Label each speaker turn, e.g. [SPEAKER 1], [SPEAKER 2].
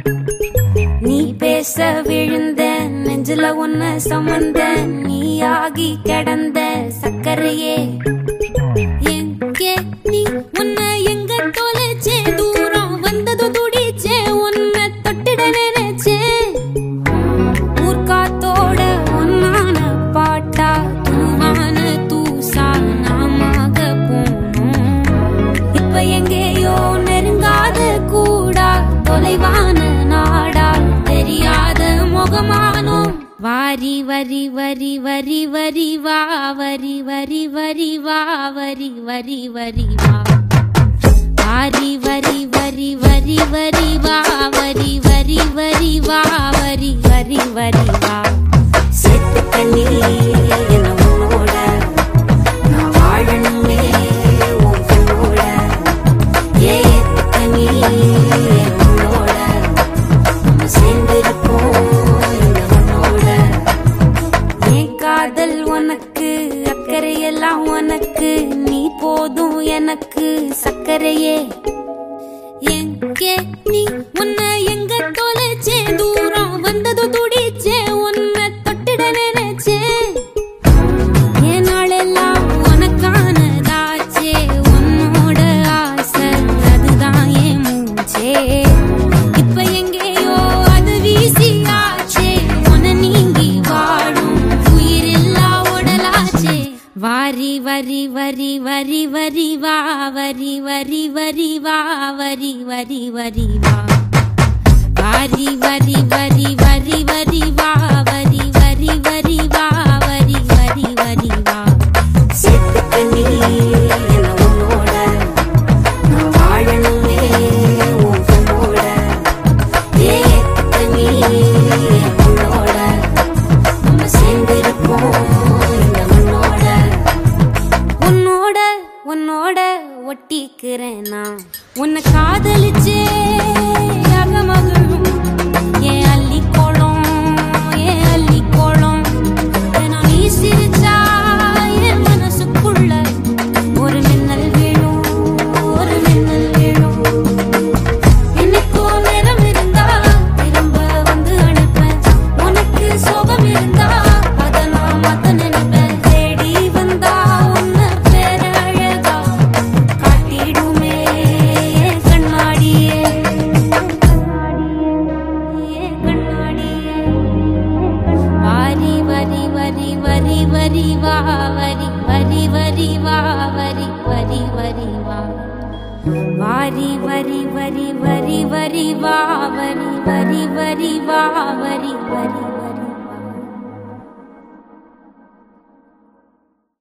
[SPEAKER 1] நீ பேச விழுந்த நெஞ்சில ஒன்ன சமந்த நீயாகி கிடந்த சக்கரையே எங்கே நீ உன்னை எங்க தொலைச்சே தூரம் வந்தது துடிச்சே உன்னை தொட்டிட நினைச்சேன் ஊர்காத்தோட ஒன்னான பாட்டா தூவான தூசா நாமாக போனோம் இப்ப எங்கேயோ நெருங்காத கூடா தொலைவான நாடா தெரியாத முகமானோ வாரி வரி வரி வரி வரி வா வரி வரி வரி வா வரி வரி வரி வா வாரி வரி வரி வரி வரி வா வரி வரி வரி வா வரி வரி வரி வா செத்து கண்ணி என்ன உன்னோட நான் வாழணுமே உன் கண்ணோட ஏத்து கண்ணி என் உன்னோட நம்ம சேர்ந்திருப்போம் இந்த உன்னோட என் காதல் உனக்கு அக்கறையெல்லாம் உனக்கு நீ போதும் எனக்கு சக்கரையே எங்கே நீ உன்னை எங்க தொலைச்சே தூரம் வந்தது துடிச்சே உன்னை தொட்டிட நினைச்சேன் என் நாளெல்லாம் உனக்கானதாச்சே உன்னோட ஆசை அதுதான் என் மூச்சே இப்ப எங்கேயோ அது வீசியாச்சே உன நீங்கி வாழும் உயிரில்லா உடலாச்சே வாரி வரி வரி வரி வரி வா வரி வரி வரி வா வரி வரி வரி வா வாரி வரி வரி வரி வரி வா வரி வரி வரி வா வரி வரி வரி வா செத்துக்க நீ என்ன உன்னோட நான் வாழணுமே உன் கண்ணோட ஏத்துக்க நீ என் உன்னோட நம்ம சேர்ந்திருப்போம் இந்த மண்ணோட உன்னோட உன்னோட ஒட்டிக்கிறேன் நான் உன்னை காதலிச்சே அகமகளும் ஏன் அள்ளி கோலம் ஏன் அள்ளி கோலம் நான் நீ சிரிச்சா என் மனசுக்குள்ள ஒரு மின்னல் விழும் ஒரு மின்னல் விழும் என்னைக்கோ நேரம் இருந்தா திரும்ப வந்து அனுப்பேன் உனக்கு சோகம் இருந்தா அத நான் மாத்த நினைப்பேன் தேடி வந்தா உன்னை பேர அழகா காட்டிடுமே என் கண்ணாடியே கண்ணாடியே கண்ணாடியே வாரி வரி வரி வரி வரி வா வரி வரி வரி வா வரி வரி வரி வா வாரி வரி வரி வரி வரி வா வரி வரி வரி வா வரி வரி